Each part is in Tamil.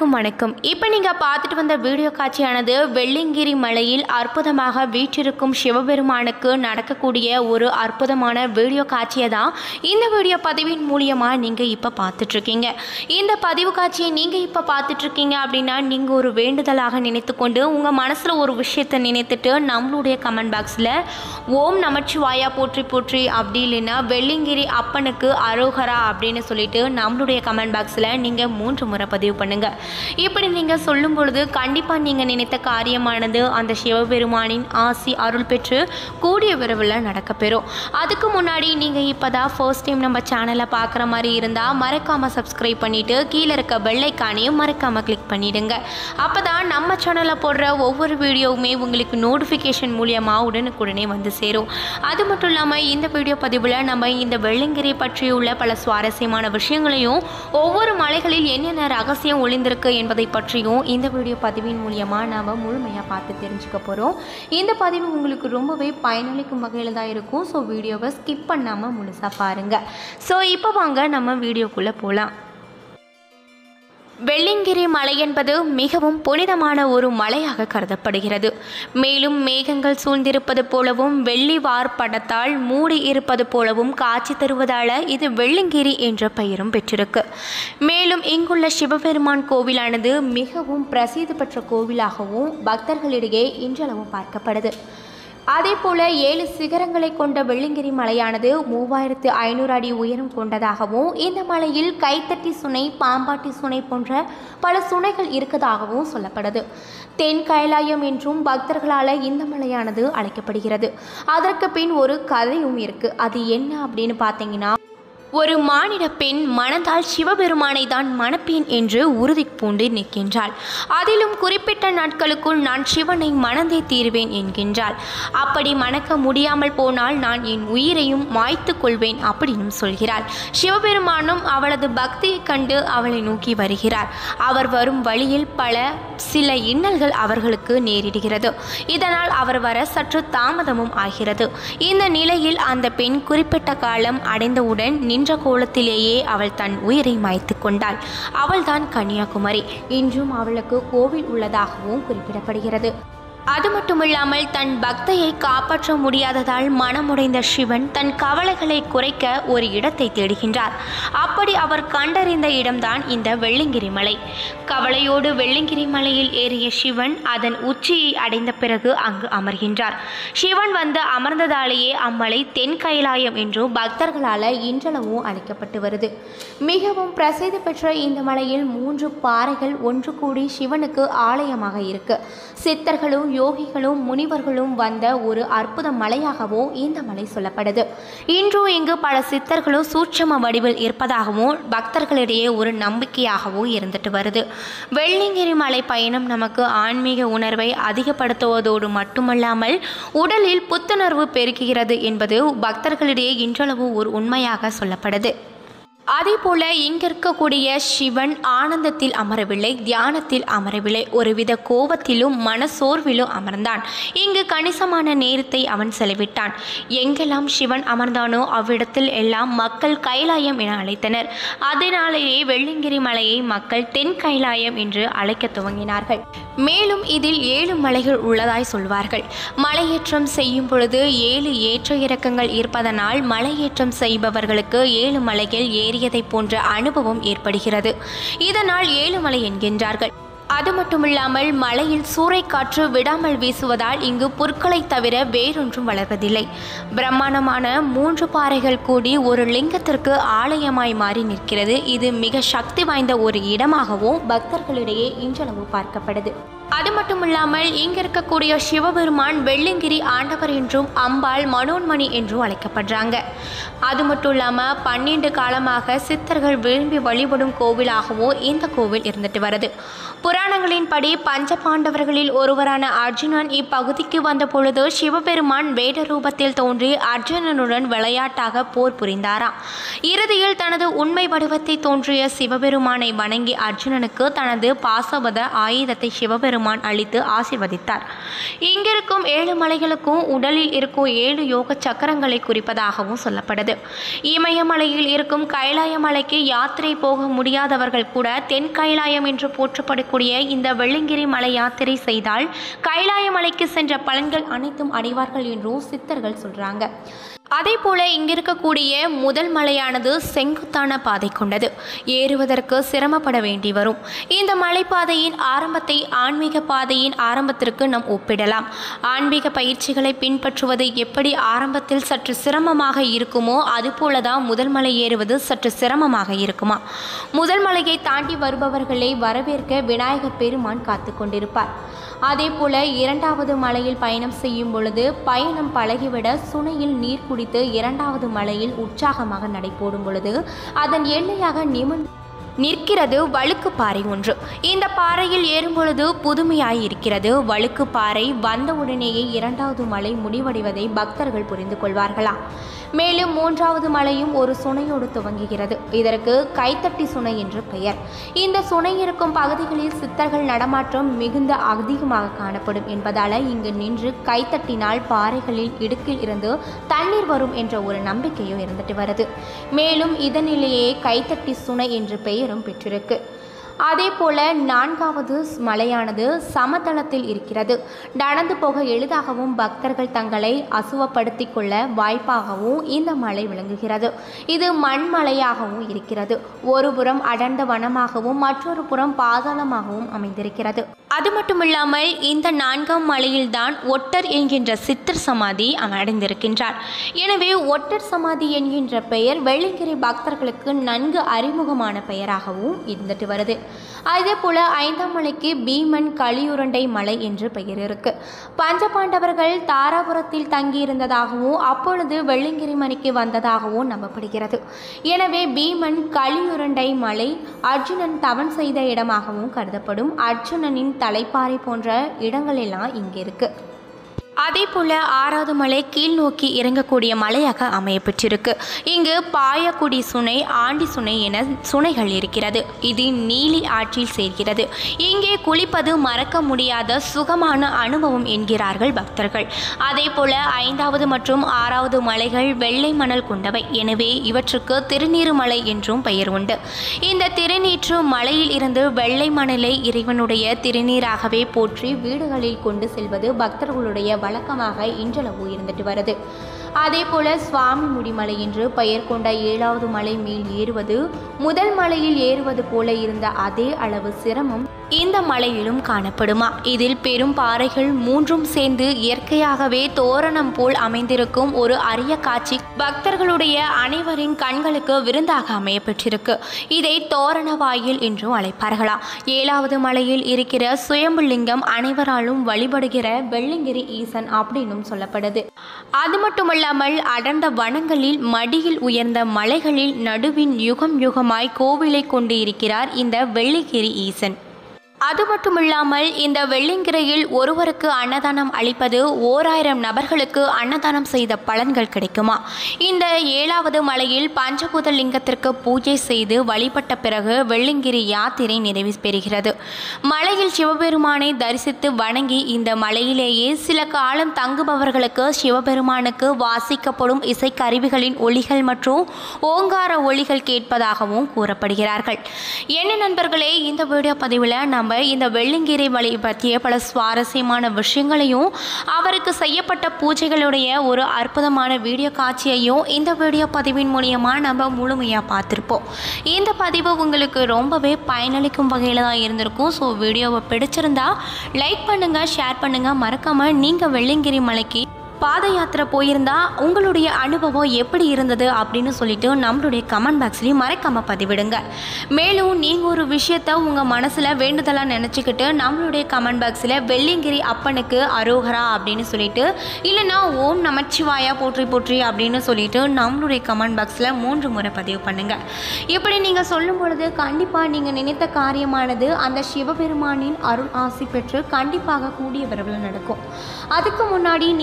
அனைவருக்கும் வணக்கம் இப்போ நீங்கள் பார்த்துட்டு வந்த வீடியோ காட்சியானது வெள்ளிங்கிரி மலையில் அற்புதமாக வீற்றிருக்கும் சிவபெருமானுக்கு நடக்கக்கூடிய ஒரு அற்புதமான வீடியோ காட்சியை தான் இந்த வீடியோ பதிவின் மூலியமாக நீங்கள் இப்போ பார்த்துட்ருக்கீங்க இந்த பதிவு காட்சியை நீங்கள் இப்போ பார்த்துட்ருக்கீங்க அப்படின்னா நீங்கள் ஒரு வேண்டுதலாக நினைத்துக்கொண்டு உங்கள் மனசில் ஒரு விஷயத்தை நினைத்துட்டு நம்மளுடைய கமெண்ட் பாக்ஸில் ஓம் நமச்சிவாயா போற்றி போற்றி அப்படி இல்லைன்னா வெள்ளிங்கிரி அப்பனுக்கு அரோகரா அப்படின்னு சொல்லிட்டு நம்மளுடைய கமெண்ட் பாக்ஸில் நீங்கள் மூன்று முறை பதிவு பண்ணுங்க இப்படி நீங்கள் சொல்லும் பொழுது கண்டிப்பாக நீங்கள் நினைத்த காரியமானது அந்த சிவபெருமானின் ஆசி அருள் பெற்று கூடிய விரைவில் நடக்கப்பெறும் அதுக்கு முன்னாடி நீங்கள் இப்போ தான் ஃபர்ஸ்ட் டைம் நம்ம சேனலை பார்க்குற மாதிரி இருந்தால் மறக்காமல் சப்ஸ்கிரைப் பண்ணிவிட்டு கீழே இருக்க பெல்லைக்கானையும் மறக்காமல் கிளிக் பண்ணிடுங்க அப்போ தான் நம்ம சேனலில் போடுற ஒவ்வொரு வீடியோவுமே உங்களுக்கு நோட்டிஃபிகேஷன் மூலியமாக உடனுக்குடனே வந்து சேரும் அது மட்டும் இல்லாமல் இந்த வீடியோ பதிவில் நம்ம இந்த வெள்ளங்கிரி பற்றியுள்ள பல சுவாரஸ்யமான விஷயங்களையும் ஒவ்வொரு மலைகளில் என்னென்ன ரகசியம் ஒளிந்திருக்கு என்பதை பற்றியும் இந்த வீடியோ பதிவின் மூலியமாக நாம் முழுமையாக பார்த்து தெரிஞ்சுக்க போகிறோம் இந்த பதிவு உங்களுக்கு ரொம்பவே பயனளிக்கும் வகையில் தான் இருக்கும் ஸோ வீடியோவை ஸ்கிப் பண்ணாமல் முழுசாக பாருங்கள் ஸோ இப்போ வாங்க நம்ம வீடியோக்குள்ளே போகலாம் வெள்ளிங்கிரி மலை என்பது மிகவும் புனிதமான ஒரு மலையாக கருதப்படுகிறது மேலும் மேகங்கள் சூழ்ந்திருப்பது போலவும் வெள்ளி வார்ப்படத்தால் மூடி இருப்பது போலவும் காட்சி தருவதால இது வெள்ளிங்கிரி என்ற பெயரும் பெற்றிருக்கு மேலும் இங்குள்ள சிவபெருமான் கோவிலானது மிகவும் பிரசித்தி பெற்ற கோவிலாகவும் பக்தர்களிடையே இன்றளவும் பார்க்கப்படுது அதே போல ஏழு சிகரங்களை கொண்ட வெள்ளிங்கிரி மலையானது மூவாயிரத்து ஐநூறு அடி உயரம் கொண்டதாகவும் இந்த மலையில் கைத்தட்டி சுனை பாம்பாட்டி சுனை போன்ற பல சுனைகள் இருக்கதாகவும் சொல்லப்படுது தென் கைலாயம் என்றும் பக்தர்களால் இந்த மலையானது அழைக்கப்படுகிறது அதற்கு பின் ஒரு கதையும் இருக்கு அது என்ன அப்படின்னு பார்த்தீங்கன்னா ஒரு மானிட பெண் மனதால் சிவபெருமானை தான் மணப்பேன் என்று உறுதி பூண்டு நிற்கின்றாள் அதிலும் குறிப்பிட்ட நாட்களுக்குள் நான் சிவனை மணந்தே தீருவேன் என்கின்றாள் அப்படி மணக்க முடியாமல் போனால் நான் என் உயிரையும் மாய்த்து கொள்வேன் அப்படின்னு சொல்கிறாள் சிவபெருமானும் அவளது பக்தியைக் கண்டு அவளை நோக்கி வருகிறார் அவர் வரும் வழியில் பல சில இன்னல்கள் அவர்களுக்கு நேரிடுகிறது இதனால் அவர் வர சற்று தாமதமும் ஆகிறது இந்த நிலையில் அந்த பெண் குறிப்பிட்ட காலம் அடைந்தவுடன் நின்ற கோலத்திலேயே அவள் தன் உயிரை மாய்த்து கொண்டாள் அவள்தான் கன்னியாகுமரி இன்றும் அவளுக்கு கோவில் உள்ளதாகவும் குறிப்பிடப்படுகிறது அது மட்டுமில்லாமல் தன் பக்தையை காப்பாற்ற முடியாததால் மனமுடைந்த சிவன் தன் கவலைகளை குறைக்க ஒரு இடத்தை தேடுகின்றார் அப்படி அவர் கண்டறிந்த இடம்தான் இந்த வெள்ளிங்கிரி மலை கவலையோடு வெள்ளிங்கிரி மலையில் ஏறிய சிவன் அதன் உச்சியை அடைந்த பிறகு அங்கு அமர்கின்றார் சிவன் வந்து அமர்ந்ததாலேயே அம்மலை தென் கைலாயம் என்றும் பக்தர்களால் இன்றளவும் அழைக்கப்பட்டு வருது மிகவும் பிரசித்தி பெற்ற இந்த மலையில் மூன்று பாறைகள் ஒன்று கூடி சிவனுக்கு ஆலயமாக இருக்கு சித்தர்களும் யோகிகளும் முனிவர்களும் வந்த ஒரு அற்புத மலையாகவும் இந்த மலை சொல்லப்படுது இன்றும் இங்கு பல சித்தர்களும் சூட்சம வடிவில் இருப்பதாகவும் பக்தர்களிடையே ஒரு நம்பிக்கையாகவும் இருந்துட்டு வருது வெள்ளிங்கிரி மலை பயணம் நமக்கு ஆன்மீக உணர்வை அதிகப்படுத்துவதோடு மட்டுமல்லாமல் உடலில் புத்துணர்வு பெருக்குகிறது என்பது பக்தர்களிடையே இன்றளவு ஒரு உண்மையாக சொல்லப்படுது அதே போல இங்க இருக்கக்கூடிய சிவன் ஆனந்தத்தில் அமரவில்லை தியானத்தில் அமரவில்லை ஒருவித கோபத்திலும் மனசோர்விலும் அமர்ந்தான் இங்கு கணிசமான நேரத்தை அவன் செலவிட்டான் எங்கெல்லாம் சிவன் அமர்ந்தானோ அவ்விடத்தில் எல்லாம் மக்கள் கைலாயம் என அழைத்தனர் அதனாலேயே வெள்ளிங்கிரி மலையை மக்கள் தென் கைலாயம் என்று அழைக்க துவங்கினார்கள் மேலும் இதில் ஏழு மலைகள் உள்ளதாய் சொல்வார்கள் மலையேற்றம் செய்யும் பொழுது ஏழு ஏற்ற இறக்கங்கள் இருப்பதனால் மலையேற்றம் செய்பவர்களுக்கு ஏழு மலைகள் ஏறியதை போன்ற அனுபவம் ஏற்படுகிறது இதனால் ஏழுமலை என்கின்றார்கள் அது மட்டுமில்லாமல் மலையில் சூறைக்காற்று விடாமல் வீசுவதால் இங்கு புற்களை தவிர வேறொன்றும் வளர்வதில்லை பிரம்மாண்டமான மூன்று பாறைகள் கூடி ஒரு லிங்கத்திற்கு ஆலயமாய் மாறி நிற்கிறது இது மிக சக்தி வாய்ந்த ஒரு இடமாகவும் பக்தர்களிடையே இன்றளவு பார்க்கப்படுது அது மட்டுமில்லாமல் இங்க இருக்கக்கூடிய சிவபெருமான் வெள்ளிங்கிரி ஆண்டவர் என்றும் அம்பாள் மனோன்மணி என்றும் அழைக்கப்படுறாங்க அது மட்டும் இல்லாமல் பன்னெண்டு காலமாக சித்தர்கள் விரும்பி வழிபடும் கோவிலாகவும் இந்த கோவில் இருந்துட்டு வருது புராணங்களின்படி பஞ்ச பாண்டவர்களில் ஒருவரான அர்ஜுனன் இப்பகுதிக்கு வந்த பொழுது சிவபெருமான் வேட ரூபத்தில் தோன்றி அர்ஜுனனுடன் விளையாட்டாக போர் புரிந்தாராம் இறுதியில் தனது உண்மை வடிவத்தை தோன்றிய சிவபெருமானை வணங்கி அர்ஜுனனுக்கு தனது பாசவத ஆயுதத்தை சிவபெருமான் முருகப்பெருமான் அளித்து ஆசிர்வதித்தார் இங்கிருக்கும் ஏழு மலைகளுக்கும் உடலில் இருக்கும் ஏழு யோக சக்கரங்களை குறிப்பதாகவும் சொல்லப்படுது இமயமலையில் இருக்கும் கைலாய மலைக்கு யாத்திரை போக முடியாதவர்கள் கூட தென் கைலாயம் என்று போற்றப்படக்கூடிய இந்த வெள்ளங்கிரி மலை யாத்திரை செய்தால் கைலாய மலைக்கு சென்ற பலன்கள் அனைத்தும் அடைவார்கள் என்றும் சித்தர்கள் சொல்றாங்க அதே போல இங்கிருக்கக்கூடிய முதல் மலையானது செங்குத்தான பாதை கொண்டது ஏறுவதற்கு சிரமப்பட வேண்டி வரும் இந்த மலைப்பாதையின் ஆரம்பத்தை ஆன்மீக பாதையின் ஆரம்பத்திற்கு நாம் ஒப்பிடலாம் ஆன்மீக பயிற்சிகளை பின்பற்றுவது எப்படி ஆரம்பத்தில் சற்று சிரமமாக இருக்குமோ அதுபோல தான் முதல் மலை ஏறுவது சற்று சிரமமாக இருக்குமா முதல் மலையை தாண்டி வருபவர்களை வரவேற்க விநாயகர் பெருமான் காத்து கொண்டிருப்பார் அதே போல இரண்டாவது மலையில் பயணம் செய்யும் பொழுது பயணம் பழகிவிட சுனையில் நீர் குடித்து இரண்டாவது மலையில் உற்சாகமாக நடைபோடும் பொழுது அதன் எல்லையாக நிமிர்ந்து நிற்கிறது வழுக்கு பாறை ஒன்று இந்த பாறையில் ஏறும் பொழுது புதுமையாய் இருக்கிறது வழுக்கு பாறை வந்தவுடனேயே இரண்டாவது மலை முடிவடைவதை பக்தர்கள் புரிந்து கொள்வார்களா மேலும் மூன்றாவது மலையும் ஒரு சுனையோடு துவங்குகிறது இதற்கு கைத்தட்டி சுனை என்று பெயர் இந்த சுனை இருக்கும் பகுதிகளில் சித்தர்கள் நடமாட்டம் மிகுந்த அதிகமாக காணப்படும் என்பதால இங்கு நின்று கைத்தட்டினால் பாறைகளில் இடுக்கில் இருந்து தண்ணீர் வரும் என்ற ஒரு நம்பிக்கையும் இருந்துட்டு வருது மேலும் இதனிலேயே கைத்தட்டி சுனை என்று பெயரும் பெற்றிருக்கு அதே போல நான்காவது மலையானது சமதளத்தில் இருக்கிறது நடந்து போக எளிதாகவும் பக்தர்கள் தங்களை அசுவப்படுத்தி கொள்ள வாய்ப்பாகவும் இந்த மலை விளங்குகிறது இது மண்மலையாகவும் இருக்கிறது ஒரு புறம் அடர்ந்த வனமாகவும் மற்றொரு புறம் பாதாளமாகவும் அமைந்திருக்கிறது அது மட்டுமில்லாமல் இந்த நான்காம் மலையில்தான் ஒட்டர் என்கின்ற சித்தர் சமாதி அடைந்திருக்கின்றார் எனவே ஒட்டர் சமாதி என்கின்ற பெயர் வெள்ளிங்கிரி பக்தர்களுக்கு நன்கு அறிமுகமான பெயராகவும் இருந்துட்டு வருது அதே போல ஐந்தாம் மலைக்கு பீமன் களியுருண்டை மலை என்று பெயர் இருக்கு பஞ்சபாண்டவர்கள் தாராபுரத்தில் தங்கியிருந்ததாகவும் அப்பொழுது வெள்ளிங்கிரி மலைக்கு வந்ததாகவும் நம்பப்படுகிறது எனவே பீமன் களியுருண்டை மலை அர்ஜுனன் தவன் செய்த இடமாகவும் கருதப்படும் அர்ஜுனனின் தலைப்பாறை போன்ற இடங்களெல்லாம் இங்கே இருக்கு அதே போல ஆறாவது மலை கீழ் நோக்கி இறங்கக்கூடிய மலையாக அமையப்பெற்றிருக்கு இங்கு பாயக்குடி சுனை ஆண்டி சுனை என சுனைகள் இருக்கிறது இது நீலி ஆற்றில் சேர்கிறது இங்கே குளிப்பது மறக்க முடியாத சுகமான அனுபவம் என்கிறார்கள் பக்தர்கள் அதே போல ஐந்தாவது மற்றும் ஆறாவது மலைகள் வெள்ளை மணல் கொண்டவை எனவே இவற்றுக்கு திருநீறுமலை என்றும் பெயர் உண்டு இந்த திருநீற்று மலையில் இருந்து வெள்ளை மணலை இறைவனுடைய திருநீராகவே போற்றி வீடுகளில் கொண்டு செல்வது பக்தர்களுடைய வழக்கமாக இன்றளவு இருந்துட்டு வருது அதே போல சுவாமி முடிமலை என்று பெயர் கொண்ட ஏழாவது மலை மேல் ஏறுவது முதல் மலையில் ஏறுவது போல இருந்த அதே அளவு சிரமம் இந்த மலையிலும் காணப்படுமா இதில் பெரும் பாறைகள் மூன்றும் சேர்ந்து இயற்கையாகவே தோரணம் போல் அமைந்திருக்கும் ஒரு அரிய காட்சி பக்தர்களுடைய அனைவரின் கண்களுக்கு விருந்தாக அமையப்பெற்றிருக்கு இதை தோரண வாயில் என்றும் அழைப்பார்களாம் ஏழாவது மலையில் இருக்கிற சுயம்புலிங்கம் அனைவராலும் வழிபடுகிற வெள்ளிங்கிரி ஈசன் அப்படின்னும் சொல்லப்படுது அது மட்டுமல்லாமல் அடர்ந்த வனங்களில் மடியில் உயர்ந்த மலைகளில் நடுவின் யுகம் யுகமாய் கோவிலை கொண்டு இருக்கிறார் இந்த வெள்ளிகிரி ஈசன் அது மட்டுமில்லாமல் இந்த வெள்ளிங்கிரையில் ஒருவருக்கு அன்னதானம் அளிப்பது ஓராயிரம் நபர்களுக்கு அன்னதானம் செய்த பலன்கள் கிடைக்குமா இந்த ஏழாவது மலையில் பஞ்சபூத லிங்கத்திற்கு பூஜை செய்து வழிபட்ட பிறகு வெள்ளிங்கிரி யாத்திரை நிறைவு பெறுகிறது மலையில் சிவபெருமானை தரிசித்து வணங்கி இந்த மலையிலேயே சில காலம் தங்குபவர்களுக்கு சிவபெருமானுக்கு வாசிக்கப்படும் இசைக்கருவிகளின் ஒளிகள் மற்றும் ஓங்கார ஒளிகள் கேட்பதாகவும் கூறப்படுகிறார்கள் என்ன நண்பர்களே இந்த வீடியோ பதிவில் நம்ம இந்த வெள்ளிங்கிரி மலை பற்றிய பல சுவாரஸ்யமான விஷயங்களையும் அவருக்கு செய்யப்பட்ட பூஜைகளுடைய ஒரு அற்புதமான வீடியோ காட்சியையும் இந்த வீடியோ பதிவின் மூலியமாக நம்ம முழுமையாக பார்த்துருப்போம் இந்த பதிவு உங்களுக்கு ரொம்பவே பயனளிக்கும் வகையில் தான் இருந்திருக்கும் ஸோ வீடியோவை பிடிச்சிருந்தா லைக் பண்ணுங்கள் ஷேர் பண்ணுங்கள் மறக்காமல் நீங்கள் வெள்ளிங்கிரி மலைக்கு பாத யாத்திரை போயிருந்தா உங்களுடைய அனுபவம் எப்படி இருந்தது அப்படின்னு சொல்லிட்டு நம்மளுடைய கமெண்ட் பாக்ஸ்லேயும் மறக்காம பதிவிடுங்க மேலும் நீங்கள் ஒரு விஷயத்த உங்கள் மனசில் வேண்டுதலாக நினச்சிக்கிட்டு நம்மளுடைய கமெண்ட் பாக்ஸில் வெள்ளிங்கிரி அப்பனுக்கு அரோகரா அப்படின்னு சொல்லிட்டு இல்லைன்னா ஓம் நமச்சிவாயா போற்றி போற்றி அப்படின்னு சொல்லிட்டு நம்மளுடைய கமெண்ட் பாக்ஸில் மூன்று முறை பதிவு பண்ணுங்க இப்படி நீங்கள் சொல்லும் பொழுது கண்டிப்பாக நீங்கள் நினைத்த காரியமானது அந்த சிவபெருமானின் அருள் ஆசி பெற்று கண்டிப்பாக கூடிய விரைவில் நடக்கும் அதுக்கு முன்னாடி நீங்கள் இப்போ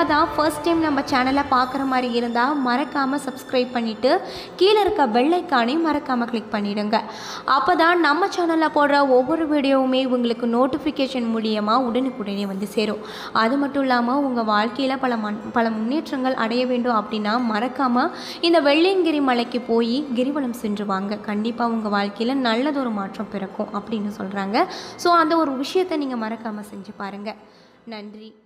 தான் ஃபர்ஸ்ட் டைம் நம்ம சேனலை பார்க்குற மாதிரி இருந்தால் மறக்காமல் சப்ஸ்கிரைப் பண்ணிவிட்டு கீழே இருக்க பெல்லைக்கானையும் மறக்காமல் கிளிக் பண்ணிடுங்க அப்போ தான் நம்ம சேனலில் போடுற ஒவ்வொரு வீடியோவுமே உங்களுக்கு நோட்டிஃபிகேஷன் மூலியமாக உடனுக்குடனே வந்து சேரும் அது மட்டும் இல்லாமல் உங்கள் வாழ்க்கையில் பல மண் பல முன்னேற்றங்கள் அடைய வேண்டும் அப்படின்னா மறக்காமல் இந்த வெள்ளியங்கிரி மலைக்கு போய் கிரிவலம் சென்று வாங்க கண்டிப்பாக உங்கள் வாழ்க்கையில் நல்லதொரு மாற்றம் பிறக்கும் அப்படின்னு சொல்கிறாங்க ஸோ அந்த ஒரு விஷயத்தை நீங்கள் மறக்காமல் செஞ்சு பாருங்கள் நன்றி